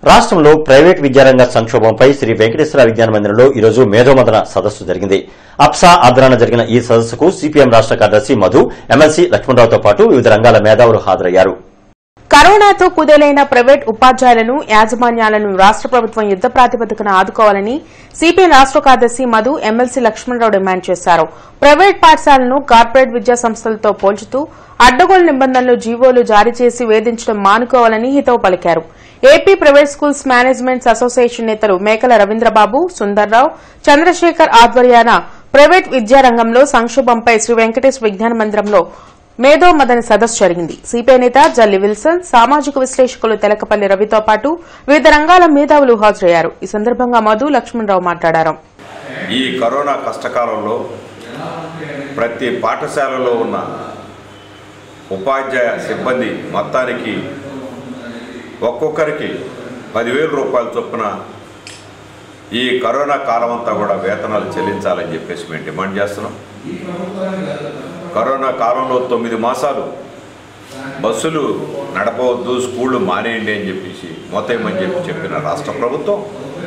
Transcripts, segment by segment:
రాష్ట్రంలో ప్రైవేట్ విద్యారంగ సంక్షోభంపై శ్రీ వెంకటేశ్వర విజ్ఞాన మందిరంలో ఈరోజు మేధోమదన సదస్సు జరిగింది అప్సా ఆధ్వర్యాన జరిగిన ఈ సదస్సుకు సిపిఎం రాష్ట్ర కార్యదర్శి మధు ఎమ్మెల్సీ లక్ష్మణరావుతో పాటు వివిధ రంగాల మేధావులు హాజరయ్యారు కరోనాతో కుదేలైన ప్రైవేట్ ఉపాధ్యాయులను యాజమాన్యాలను రాష్ట ప్రభుత్వం యుద్ద ప్రాతిపదికన ఆదుకోవాలని సిపిఎం రాష్ట కార్యదర్శి మధు ఎమ్మెల్సీ లక్ష్మణరావు డిమాండ్ చేశారు ప్రైవేట్ పాఠశాలను కార్పొరేట్ విద్యా సంస్థలతో పోల్చుతూ అడ్డగోలు నిబంధనలు జీవోలు జారీ చేసి వేధించడం మానుకోవాలని హితవు పలికారు AP private schools managements association నేతలు మేకల రవీంద్రబాబు సుందర్రావు చంద్రశేఖర్ ఆధ్వర్యాన ప్రైవేట్ విద్యారంగంలో సంక్షోభంపై శ్రీ వెంకటేశ్ విజ్ఞాన మందిరంలో మేధో మదన సదస్సు జరిగింది సిపిఐ నేత జల్లి విల్సన్ సామాజిక విశ్లేషకులు తెలకపల్లి రవితో పాటు వివిధ రంగాల మేధావులు హాజరయ్యారు ఈ సందర్భంగా మధు లక్ష్మణరావు మాట్లాడారు ఈ కరోనా కష్టకాలంలో ప్రతి పాఠశాలలో ఉన్న ఉపాధ్యాయ సిబ్బంది మొత్తానికి ఒక్కొక్కరికి పదివేల రూపాయల చొప్పున ఈ కరోనా కాలం అంతా కూడా వేతనాలు చెల్లించాలని చెప్పేసి మేము డిమాండ్ చేస్తున్నాం కరోనా కాలంలో తొమ్మిది మాసాలు బస్సులు నడపవద్దు స్కూళ్ళు మానేయండి అని చెప్పేసి మొత్తమని చెప్పి చెప్పిన రాష్ట్ర ప్రభుత్వం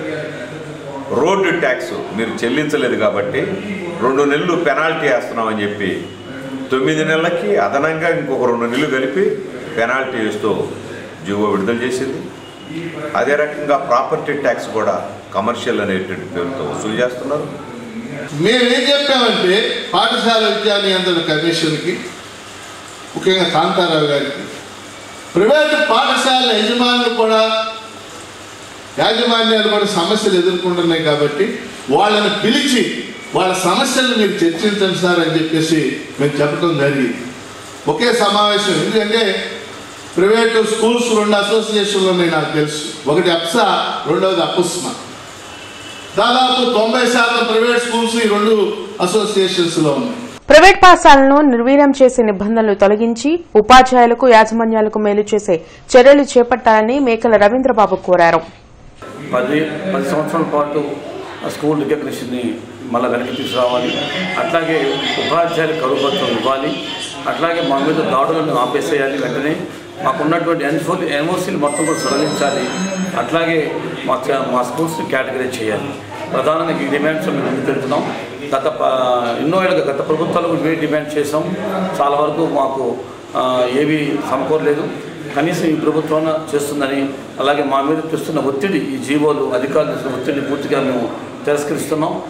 రోడ్డు ట్యాక్స్ మీరు చెల్లించలేదు కాబట్టి రెండు నెలలు పెనాల్టీ వేస్తున్నామని చెప్పి తొమ్మిది నెలలకి అదనంగా ఇంకొక రెండు నెలలు కలిపి పెనాల్టీ వేస్తూ జీవో విడుదల చేసింది అదే రకంగా ప్రాపర్టీ ట్యాక్స్ కూడా కమర్షియల్ అనేటువంటి పేరుతో వసూలు చేస్తున్నారు మేమేం చెప్పామంటే పాఠశాల విద్యా నియంత్రణ కమిషన్కి ముఖ్యంగా కాంతారావు గారికి ప్రైవేటు పాఠశాల యజమానులు కూడా యాజమాన్యాలు కూడా సమస్యలు ఎదుర్కొంటున్నాయి కాబట్టి వాళ్ళని పిలిచి వాళ్ళ సమస్యలను మీరు చర్చించండి సార్ అని చెప్పేసి మేము చెప్పడం జరిగింది ఒకే సమావేశం ఎందుకంటే ప్రైవేటు స్కూల్స్ రెండు అసోసియేషన్లు ఉన్నాయి నాకు తెలుసు ఒకటి అప్సా రెండవది అపుస్మా దాదాపు తొంభై శాతం ప్రైవేట్ స్కూల్స్ ఈ రెండు అసోసియేషన్స్లో ఉన్నాయి ప్రైవేట్ పాఠశాలను నిర్వీర్యం చేసే నిబంధనలు తొలగించి ఉపాధ్యాయులకు యాజమాన్యాలకు మేలు చేసే చర్యలు చేపట్టాలని మేకల రవీంద్రబాబు కోరారు పది పది సంవత్సరాల పాటు ఆ స్కూల్ రికగ్నిషన్ని మళ్ళీ వెనక్కి తీసుకురావాలి అట్లాగే ఉపాధ్యాయులు కరువుపత్రం ఇవ్వాలి అట్లాగే మా మీద దాడులను ఆపేసేయాలి వెంటనే మాకున్నటువంటి ఎన్ఫో ఎన్ఓసీలు మొత్తం కూడా సడలించాలి అట్లాగే మా చ- మా స్కూల్స్ని కేటగిరీ చేయాలి ప్రధానంగా ఈ డిమాండ్స్ మేము ముందుకు వెళ్తున్నాం గత ప- ఎన్నో ఏళ్ళుగా గత ప్రభుత్వాలు కూడా ఇవే డిమాండ్ చేసాం చాలా వరకు మాకు ఆ, ఏవి సమకూరలేదు కనీసం ఈ ప్రభుత్వం చేస్తుందని అలాగే మా మీద తెస్తున్న ఒత్తిడి ఈ జీవోలు అధికారులు తెస్తున్న ఒత్తిడిని పూర్తిగా మేము తిరస్కరిస్తున్నాం